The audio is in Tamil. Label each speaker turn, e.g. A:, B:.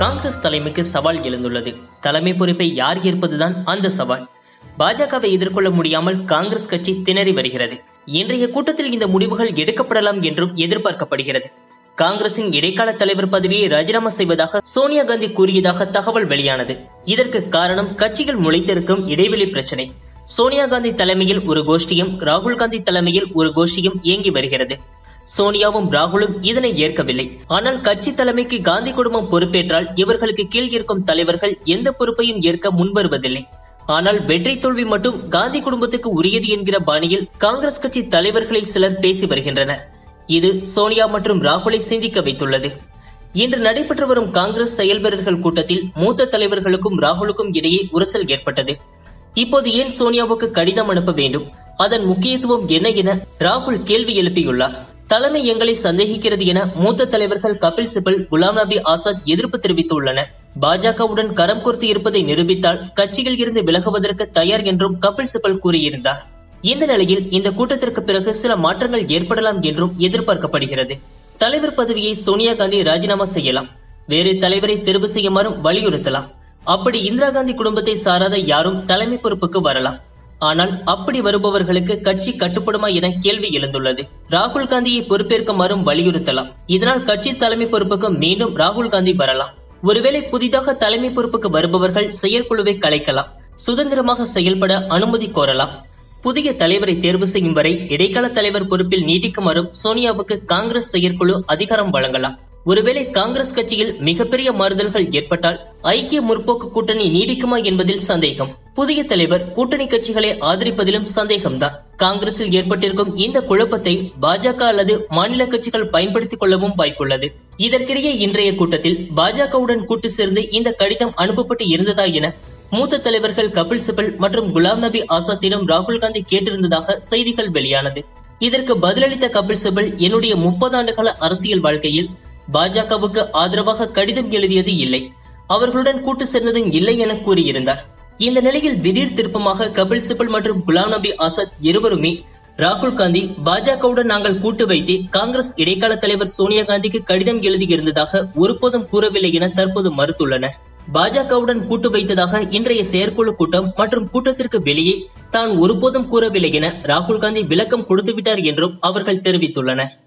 A: காங்கிரஸ் தலைமைக்கு சவால் எழுந்துள்ளது தலைமை பொறுப்பை யார் ஏற்பதுதான் அந்த சவால் பாஜகவை எதிர்கொள்ள முடியாமல் காங்கிரஸ் கட்சி திணறி வருகிறது இன்றைய கூட்டத்தில் இந்த முடிவுகள் எடுக்கப்படலாம் என்றும் எதிர்பார்க்கப்படுகிறது காங்கிரசின் இடைக்கால தலைவர் பதவியை ராஜினாமா செய்வதாக சோனியா காந்தி கூறியதாக தகவல் வெளியானது இதற்கு காரணம் கட்சிகள் முளைத்திருக்கும் இடைவெளி பிரச்சனை சோனியா காந்தி தலைமையில் ஒரு கோஷ்டியும் ராகுல் காந்தி தலைமையில் ஒரு கோஷ்டியும் இயங்கி வருகிறது சோனியாவும் ராகுலும் இதனை ஏற்கவில்லை ஆனால் கட்சி தலைமைக்கு காந்தி குடும்பம் பொறுப்பேற்றால் இவர்களுக்கு கீழ் இருக்கும் தலைவர்கள் எந்த பொறுப்பையும் ஏற்க முன்வருவதில்லை ஆனால் வெற்றி தோல்வி மட்டும் காந்தி குடும்பத்துக்கு உரியது என்கிற பாணியில் காங்கிரஸ் கட்சி தலைவர்களில் சிலர் பேசி வருகின்றனர் இது சோனியா மற்றும் ராகுலை சிந்திக்க வைத்துள்ளது இன்று நடைபெற்று வரும் காங்கிரஸ் செயல் வீரர்கள் கூட்டத்தில் மூத்த தலைவர்களுக்கும் ராகுலுக்கும் இடையே உரசல் ஏற்பட்டது இப்போது ஏன் சோனியாவுக்கு கடிதம் அனுப்ப வேண்டும் அதன் முக்கியத்துவம் என்ன என ராகுல் கேள்வி எழுப்பியுள்ளார் தலைமை எங்களை சந்தேகிக்கிறது என மூத்த தலைவர்கள் கபில் சிபல் குலாம் நபி ஆசாத் எதிர்ப்பு தெரிவித்துள்ளனர் பாஜகவுடன் கரம் கோர்த்து இருப்பதை நிரூபித்தால் கட்சியில் இருந்து விலகுவதற்கு தயார் என்றும் கபில் சிபல் கூறியிருந்தார் இந்த நிலையில் இந்த கூட்டத்திற்கு பிறகு சில மாற்றங்கள் ஏற்படலாம் என்றும் எதிர்பார்க்கப்படுகிறது தலைவர் பதவியை சோனியா காந்தி ராஜினாமா செய்யலாம் வேறு தலைவரை தேர்வு செய்யுமாறும் வலியுறுத்தலாம் அப்படி இந்திரா காந்தி குடும்பத்தை சாராத யாரும் தலைமை பொறுப்புக்கு வரலாம் ஆனால் அப்படி வருபவர்களுக்கு கட்சி கட்டுப்படுமா என கேள்வி எழுந்துள்ளது ராகுல் காந்தியை பொறுப்பேற்குமாறும் வலியுறுத்தலாம் இதனால் கட்சி தலைமை பொறுப்புக்கு மீண்டும் ராகுல் காந்தி வரலாம் ஒருவேளை புதிதாக தலைமை பொறுப்புக்கு வருபவர்கள் செயற்குழுவை கலைக்கலாம் சுதந்திரமாக செயல்பட அனுமதி கோரலாம் புதிய தலைவரை தேர்வு செய்யும் வரை இடைக்கால தலைவர் பொறுப்பில் நீட்டிக்குமாறும் சோனியாவுக்கு காங்கிரஸ் செயற்குழு அதிகாரம் வழங்கலாம் ஒருவேளை காங்கிரஸ் கட்சியில் மிகப்பெரிய மாறுதல்கள் ஏற்பட்டால் ஐக்கிய முற்போக்கு கூட்டணி நீடிக்குமா என்பதில் சந்தேகம் புதிய தலைவர் கூட்டணி கட்சிகளை ஆதரிப்பதிலும் சந்தேகம்தான் காங்கிரஸில் ஏற்பட்டிருக்கும் இந்த குழப்பத்தை பாஜக அல்லது மாநில கட்சிகள் பயன்படுத்திக் கொள்ளவும் வாய்ப்புள்ளது இதற்கிடையே இன்றைய கூட்டத்தில் பாஜகவுடன் கூட்டு சேர்ந்து இந்த கடிதம் அனுப்பப்பட்டு இருந்ததா என மூத்த தலைவர்கள் கபில் சிபல் மற்றும் குலாம் நபி ஆசாத்திடம் ராகுல் காந்தி கேட்டிருந்ததாக செய்திகள் வெளியானது இதற்கு பதிலளித்த கபில் சிபல் என்னுடைய முப்பது ஆண்டுகால அரசியல் வாழ்க்கையில் பாஜகவுக்கு ஆதரவாக கடிதம் எழுதியது இல்லை அவர்களுடன் கூட்டு சேர்ந்ததும் இல்லை என கூறியிருந்தார் இந்த நிலையில் திடீர் திருப்பமாக கபில் சிபல் மற்றும் குலாம் நபி ஆசாத் இருவருமே ராகுல் காந்தி பாஜகவுடன் நாங்கள் கூட்டு வைத்தே காங்கிரஸ் இடைக்கால தலைவர் சோனியா காந்திக்கு கடிதம் எழுதியிருந்ததாக ஒருபோதும் கூறவில்லை என தற்போது மறுத்துள்ளனர் பாஜகவுடன் கூட்டு வைத்ததாக இன்றைய செயற்குழு கூட்டம் மற்றும் கூட்டத்திற்கு வெளியே தான் ஒருபோதும் கூறவில்லை என ராகுல் காந்தி விளக்கம் கொடுத்துவிட்டார் என்றும் அவர்கள் தெரிவித்துள்ளனர்